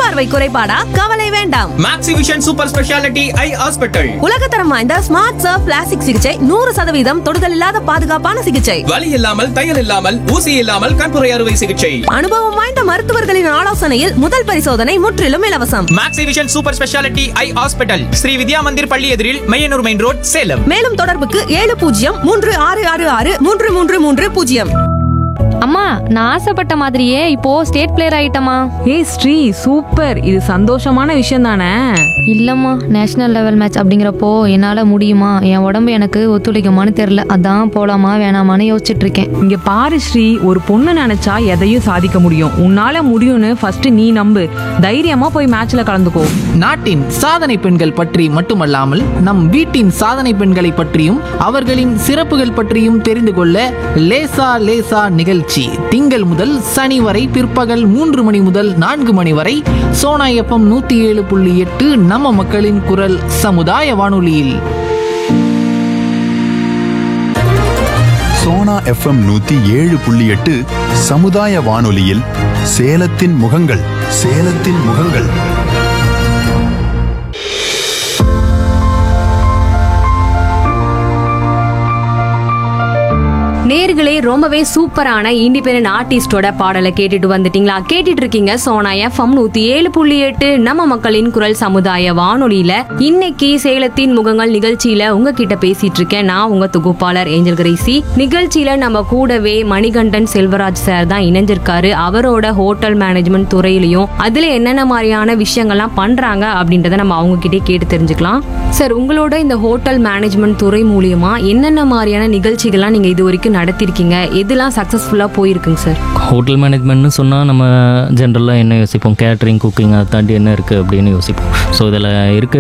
பார்வை குறைபாடா கவலை வேண்டாம் Maxivision super speciality eye hospital உலகத்தரம் வாய்ந்த ஸ்மார்ட் சர்ஃப் பிளாஸ்டிக் சிகிச்சை நூறு சதவீதம் தொடுதல் இல்லாத பாதுகாப்பான சிகிச்சை வலி இல்லாமல் தையல் இல்லாமல் ஊசி இல்லாமல் கண்புரை அறுவை சிகிச்சை அனுபவம் வாய்ந்த மருத்துவர்களின் ஆலோசனையில் முதல் பரிசோதனை முற்றிலும் இலவசம் Maxivision super speciality eye hospital Sri Vidya Mandir பள்ளி எதிரில் மையனூர் மெயின் ரோட் சேலம் மேலும் தொடர்புக்கு ஏழு பூஜ்ஜியம் மூன்று ஆறு ஆறு ஆறு மூன்று மூன்று மூன்று பூஜ்ஜியம் அம்மா நான் ஆசைப்பட்ட மாதிரியே இப்போ ஸ்டேட் பிளேயர் ஆயிட்டமா ஏய் ஸ்ரீ சூப்பர் இது சந்தோஷமான விஷயம் தானே இல்லம்மா நேஷனல் லெவல் மேட்ச் அப்படிங்கிறப்போ என்னால முடியுமா என் உடம்பு எனக்கு ஒத்துழைக்குமான்னு தெரியல அதான் போலாமா வேணாமான்னு யோசிச்சுட்டு இருக்கேன் இங்க பாரு ஸ்ரீ ஒரு பொண்ணு நினைச்சா எதையும் சாதிக்க முடியும் உன்னால முடியும்னு ஃபர்ஸ்ட் நீ நம்பு தைரியமா போய் மேட்ச்ல கலந்துக்கோ நாட்டின் சாதனை பெண்கள் பற்றி மட்டுமல்லாமல் நம் வீட்டின் சாதனை பெண்களை பற்றியும் அவர்களின் சிறப்புகள் பற்றியும் தெரிந்து கொள்ள லேசா லேசா நிகழ்ச்சி திங்கள் முதல் சனி வரை பிற்பகல் மூன்று மணி முதல் நான்கு மணி வரை சோனா எஃப்எம் நூத்தி ஏழு புள்ளி எட்டு நம்ம மக்களின் குரல் சமுதாய வானொலியில் சோனா எஃப்எம் நூத்தி ஏழு புள்ளி எட்டு சமுதாய வானொலியில் சேலத்தின் முகங்கள் சேலத்தின் முகங்கள் நேர்களே ரொம்பவே சூப்பரான இண்டிபெண்டன்ட் ஆர்டிஸ்டோட பாடலை கேட்டுட்டு வந்துட்டீங்களா கேட்டுட்டு இருக்கீங்க சோனா எஃப்எம் நூத்தி ஏழு புள்ளி எட்டு நம்ம மக்களின் குரல் சமுதாய வானொலியில இன்னைக்கு சேலத்தின் முகங்கள் நிகழ்ச்சியில உங்ககிட்ட பேசிட்டு இருக்கேன் நான் உங்க தொகுப்பாளர் ஏஞ்சல் கிரேசி நிகழ்ச்சியில நம்ம கூடவே மணிகண்டன் செல்வராஜ் சார் தான் இணைஞ்சிருக்காரு அவரோட ஹோட்டல் மேனேஜ்மெண்ட் துறையிலையும் அதுல என்னென்ன மாதிரியான விஷயங்கள்லாம் பண்றாங்க அப்படின்றத நம்ம அவங்க கிட்டே கேட்டு தெரிஞ்சுக்கலாம் சார் உங்களோட இந்த ஹோட்டல் மேனேஜ்மெண்ட் துறை மூலியமா என்னென்ன மாதிரியான நிகழ்ச்சிகள்லாம் நீங்க இது வரைக்கும் நடத்திருக்கீங்க எதுலாம் சக்சஸ்ஃபுல்லா போயிருக்குங்க சார் ஹோட்டல் மேனேஜ்மெண்ட்னு சொன்னால் நம்ம ஜென்ரலாக என்ன யோசிப்போம் கேட்ரிங் குக்கிங் அதை தாண்டி என்ன இருக்குது அப்படின்னு யோசிப்போம் ஸோ இதில் இருக்க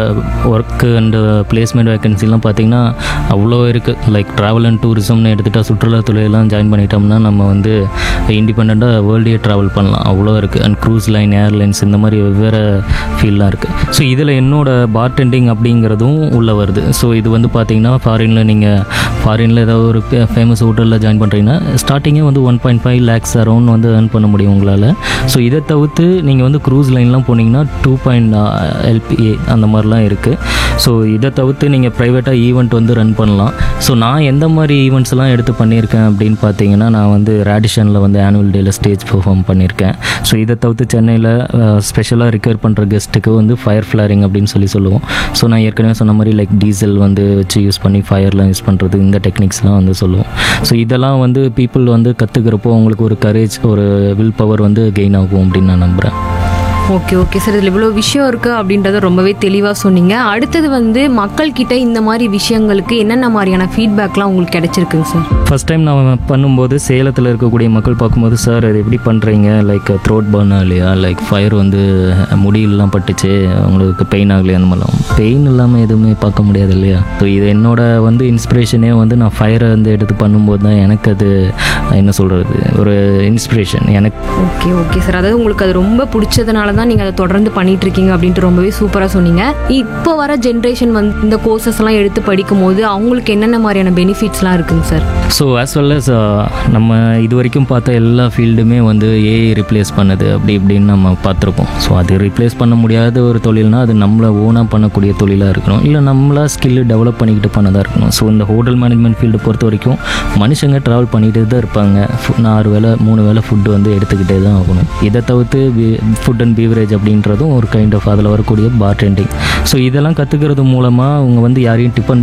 ஒர்க்கு அண்டு பிளேஸ்மெண்ட் வேகன்சிலாம் பார்த்தீங்கன்னா அவ்வளோ இருக்குது லைக் ட்ராவல் அண்ட் டூரிசம்னு எடுத்துகிட்டா சுற்றுலாத்துறையெல்லாம் ஜாயின் பண்ணிட்டோம்னா நம்ம வந்து இண்டிபெண்ட்டாக வேர்ல்டே ட்ராவல் பண்ணலாம் அவ்வளோ இருக்குது அண்ட் க்ரூஸ் லைன் ஏர்லைன்ஸ் இந்த மாதிரி வெவ்வேறு ஃபீல்லாம் இருக்குது ஸோ இதில் என்னோட பார்டெண்டிங் அப்படிங்கிறதும் உள்ளே வருது ஸோ இது வந்து பார்த்தீங்கன்னா ஃபாரினில் நீங்கள் ஃபாரினில் ஏதாவது ஒரு ஃபேமஸ் ஹோட்டலில் ஜாயின் பண்ணுறீங்கன்னா ஸ்டார்டிங்கே வந்து one point five lakhs around வந்து earn பண்ண முடியும் உங்களால் ஸோ இதை தவிர்த்து நீங்கள் வந்து க்ரூஸ் லைன்லாம் போனீங்கன்னா டூ பாயிண்ட் எல்பிஏ அந்த மாதிரிலாம் இருக்குது ஸோ இதை தவிர்த்து நீங்கள் ப்ரைவேட்டாக ஈவெண்ட் வந்து ரன் பண்ணலாம் ஸோ நான் எந்த மாதிரி ஈவெண்ட்ஸ்லாம் எடுத்து பண்ணியிருக்கேன் அப்படின்னு பார்த்தீங்கன்னா நான் வந்து ரேடிஷனில் வந்து ஆனுவல் டேயில் ஸ்டேஜ் பெர்ஃபார்ம் பண்ணியிருக்கேன் ஸோ இதை தவிர்த்து சென்னையில் ஸ்பெஷலாக ரிக்கவர் பண்ணுற கெஸ்ட்டுக்கு வந்து ஃபயர் ஃப்ளாரிங் அப்படின்னு சொல்லி சொல்லுவோம் ஸோ நான் ஏற்கனவே சொன்ன மாதிரி லைக் டீசல் வந்து வச்சு யூஸ் பண்ணி ஃபயர்லாம் யூஸ் பண்ணுறது இந்த டெக்னிக்ஸ்லாம் வந்து சொல்லுவோம் ஸோ இதெல்லாம் வந்து பீப்புள் வந்து கற்றுக்கிறப்போ அவங்களுக்கு ஒரு கரேஜ் ஒரு வில் பவர் வந்து கெயின் ஆகும் அப்படின்னு நான் நம்புகிறேன் ஓகே ஓகே சார் இதில் இவ்வளோ விஷயம் இருக்குது அப்படின்றத ரொம்பவே தெளிவாக சொன்னீங்க அடுத்தது வந்து மக்கள் கிட்ட இந்த மாதிரி விஷயங்களுக்கு என்னென்ன மாதிரியான ஃபீட்பேக்லாம் உங்களுக்கு கிடைச்சிருக்குங்க சார் ஃபஸ்ட் டைம் நான் பண்ணும்போது சேலத்தில் இருக்கக்கூடிய மக்கள் பார்க்கும்போது சார் அது எப்படி பண்ணுறீங்க லைக் த்ரோட் பர்ன் இல்லையா லைக் ஃபயர் வந்து முடியெல்லாம் பட்டுச்சு உங்களுக்கு பெயின் ஆகலையா அந்த மாதிரிலாம் பெயின் இல்லாமல் எதுவுமே பார்க்க முடியாது இல்லையா ஸோ இது என்னோட வந்து இன்ஸ்பிரேஷனே வந்து நான் ஃபயரை வந்து எடுத்து பண்ணும்போது தான் எனக்கு அது என்ன சொல்கிறது ஒரு இன்ஸ்பிரேஷன் எனக்கு ஓகே ஓகே சார் அதாவது உங்களுக்கு அது ரொம்ப பிடிச்சதுனால தான் நீங்கள் அதை தொடர்ந்து பண்ணிட்டு இருக்கீங்க அப்படின்ட்டு ரொம்பவே சூப்பராக சொன்னீங்க இப்போ வர ஜென்ரேஷன் வந்து இந்த கோர்சஸ் எல்லாம் எடுத்து படிக்கும் போது அவங்களுக்கு என்னென்ன மாதிரியான பெனிஃபிட்ஸ்லாம் இருக்குங்க sir so as well as நம்ம இது வரைக்கும் பார்த்த எல்லா ஃபீல்டுமே வந்து ஏஐ ரிப்ளேஸ் பண்ணுது அப்படி இப்படின்னு நம்ம பார்த்துருப்போம் ஸோ அது ரிப்ளேஸ் பண்ண முடியாத ஒரு தொழில்னா அது நம்மளை ஓனாக பண்ணக்கூடிய தொழிலாக இருக்கணும் இல்லை நம்மளா ஸ்கில்லு டெவலப் பண்ணிக்கிட்டு பண்ணதாக இருக்கணும் ஸோ இந்த ஹோட்டல் மேனேஜ்மெண்ட் ஃபீல்டு பொறுத்த வரைக்கும் மனுஷங்க ட்ராவல் பண்ணிகிட்டே தான் இருப்பாங்க ஃபு- நாலு வேளை மூணு வேளை ஃபுட்டு வந்து எடுத்துக்கிட்டே தான் ஆகணும் இதை தவிர்த்து ஃபுட் அண்ட் பீவரேஜ் அப்படின்றதும் ஒரு கைண்ட் ஆஃப் அதில் வரக்கூடிய பார்டெண்டிங் ஸோ இதெல்லாம் கற்றுக்கிறது மூலமாக அவங்க வந்து யாரையும் டிபெண்ட்